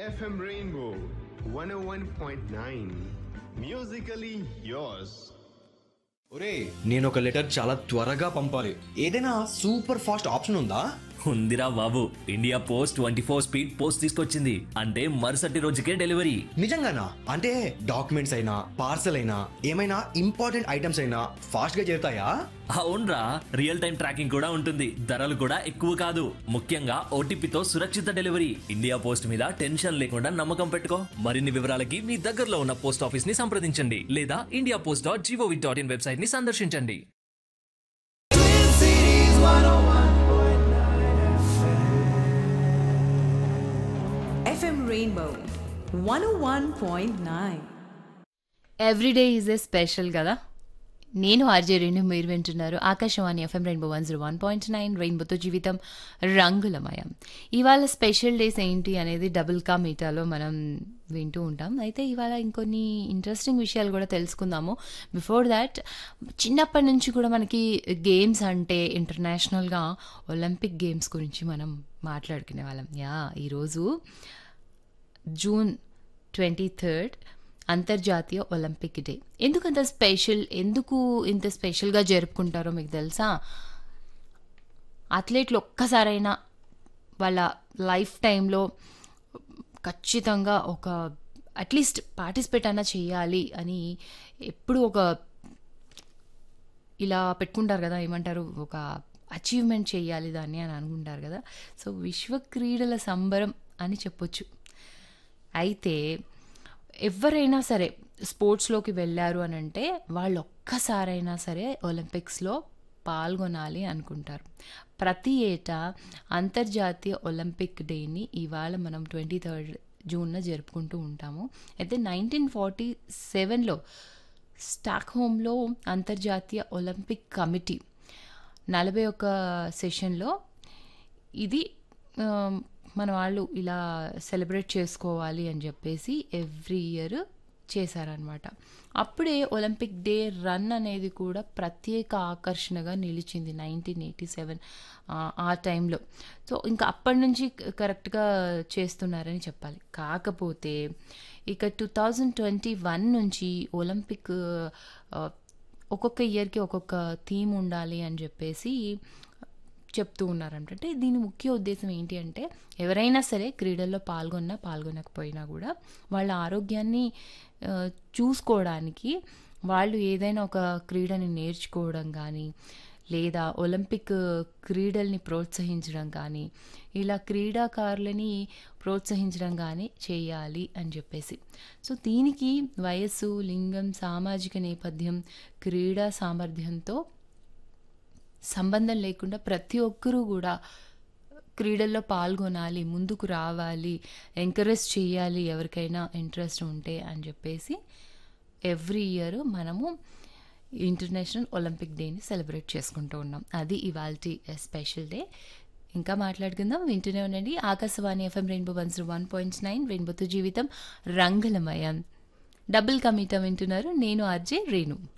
FM Rainbow 101.9. Musically yours. ఒరే నేను ఒక లెటర్ చాలా త్వరగా పంపాలి ఏదైనా సూపర్ ఫాస్ట్ ఆప్షన్ ఉందా ఉందిరా బాబు India post twenty four speed post తీసుకొచ్చింది అంటే మరుసటి రోజుకే డెలివరీ నిజంగానా అంటే డాక్యుమెంట్స్ అయినా పార్సల్ అయినా ఏమైనా ఇంపార్టెంట్ ఐటమ్స్ అయినా ఫాస్ట్ గా చేరుతాయా అవునరా రియల్ టైం ట్రాకింగ్ కూడా ఉంటుంది ధరలు కూడా ఎక్కువ కాదు ముఖ్యంగా ఓటీపీతో సురక్షిత డెలివరీ ఇండియా పోస్ట్ మీద టెన్షన్ లేకుండా నమ్మకం పెట్టుకో మరిన్ని వివరాలకి మీ దగ్గరలో ఉన్న పోస్ట్ ఆఫీస్ ని సంప్రదించండి లేదా India post dot GOV dot in website ని సందర్శించండి FM Rainbow 101.9. Everyday is a special కదా నేను ఆర్జే రేణు మీరు వింటున్నారు Akashvani FM rainbow one zero one point nine రెయిన్బోతో జీవితం రంగులమయం ఇవాళ స్పెషల్ డేస్ ఏంటి అనేది డబుల్ కా మీటాలో మనం వింటూ ఉంటాం అయితే ఇవాళ ఇంకొన్ని ఇంట్రెస్టింగ్ విషయాలు కూడా తెలుసుకుందాము బిఫోర్ దాట్ చిన్నప్పటి నుంచి కూడా మనకి గేమ్స్ అంటే ఇంటర్నేషనల్గా ఒలింపిక్ గేమ్స్ గురించి మనం మాట్లాడుకునే వాళ్ళం యా ఈరోజు జూన్ ట్వంటీ థర్డ్ అంతర్జాతీయ ఒలింపిక్ డే ఎందుకు అంత స్పెషల్ ఎందుకు ఇంత స్పెషల్గా జరుపుకుంటారో మీకు తెలుసా అథ్లెట్లు ఒక్కసారైనా వాళ్ళ లైఫ్ టైంలో ఖచ్చితంగా ఒక అట్లీస్ట్ పార్టిసిపేట్ అయినా చేయాలి అని ఎప్పుడు ఒక ఇలా పెట్టుకుంటారు కదా ఏమంటారు ఒక అచీవ్మెంట్ చేయాలి దాన్ని అని అనుకుంటారు కదా సో విశ్వ క్రీడల సంబరం అని చెప్పొచ్చు అయితే ఎవరైనా సరే స్పోర్ట్స్లోకి వెళ్ళారు అని అంటే వాళ్ళు ఒక్కసారైనా సరే ఒలింపిక్స్లో పాల్గొనాలి అనుకుంటారు ప్రతి ఏటా అంతర్జాతీయ ఒలింపిక్ డేని ఇవాళ మనం ట్వంటీ థర్డ్ జూన్న జరుపుకుంటూ ఉంటాము అయితే నైన్టీన్ ఫార్టీ సెవెన్లో స్టాక్హోమ్లో అంతర్జాతీయ ఒలింపిక్ కమిటీ నలభై ఒక్క సెషన్లో ఇది ఆ, మన వాళ్ళు ఇలా సెలబ్రేట్ చేసుకోవాలి అని చెప్పేసి ఎవ్రీ ఇయర్ చేశారనమాట అప్పుడే ఒలింపిక్ డే రన్ అనేది కూడా ప్రత్యేక ఆకర్షణగా నిలిచింది నైన్టీన్ ఎయిటీ సెవెన్ ఆ టైంలో సో ఇంకా అప్పటి నుంచి కరెక్ట్గా చేస్తున్నారని చెప్పాలి కాకపోతే ఇక టూ థౌజండ్ ట్వంటీ వన్ నుంచి ఒలింపిక్ ఆ, ఒక్కొక్క ఇయర్కి ఒక్కొక్క థీమ్ ఉండాలి అని చెప్పేసి చెప్తూ ఉన్నారంట అంటే దీని ముఖ్య ఉద్దేశం ఏంటి అంటే ఎవరైనా సరే క్రీడల్లో పాల్గొన్నా పాల్గొనకపోయినా కూడా వాళ్ళ ఆరోగ్యాన్ని ఆ, చూసుకోవడానికి వాళ్ళు ఏదైనా ఒక క్రీడని నేర్చుకోవడం కానీ లేదా ఒలింపిక్ క్రీడల్ని ప్రోత్సహించడం కానీ ఇలా క్రీడాకారులని ప్రోత్సహించడం కానీ చేయాలి అని చెప్పేసి సో దీనికి వయస్సు లింగం సామాజిక నేపథ్యం క్రీడా సామర్థ్యంతో సంబంధం లేకుండా ప్రతి ఒక్కరూ కూడా క్రీడల్లో పాల్గొనాలి ముందుకు రావాలి ఎంకరేజ్ చేయాలి ఎవరికైనా ఇంట్రెస్ట్ ఉంటే అని చెప్పేసి ఎవ్రీ ఇయర్ మనము ఇంటర్నేషనల్ ఒలింపిక్ డేని సెలబ్రేట్ చేసుకుంటూ ఉన్నాం అది ఇవాళ స్పెషల్ డే ఇంకా మాట్లాడుకుందాం వింటూనే ఉండండి Akashvani FM rainbow one zero one point nine రెయిన్బోతో జీవితం రంగులమయం డబుల్ కమిటా వింటున్నారు నేను ఆర్జే రేణు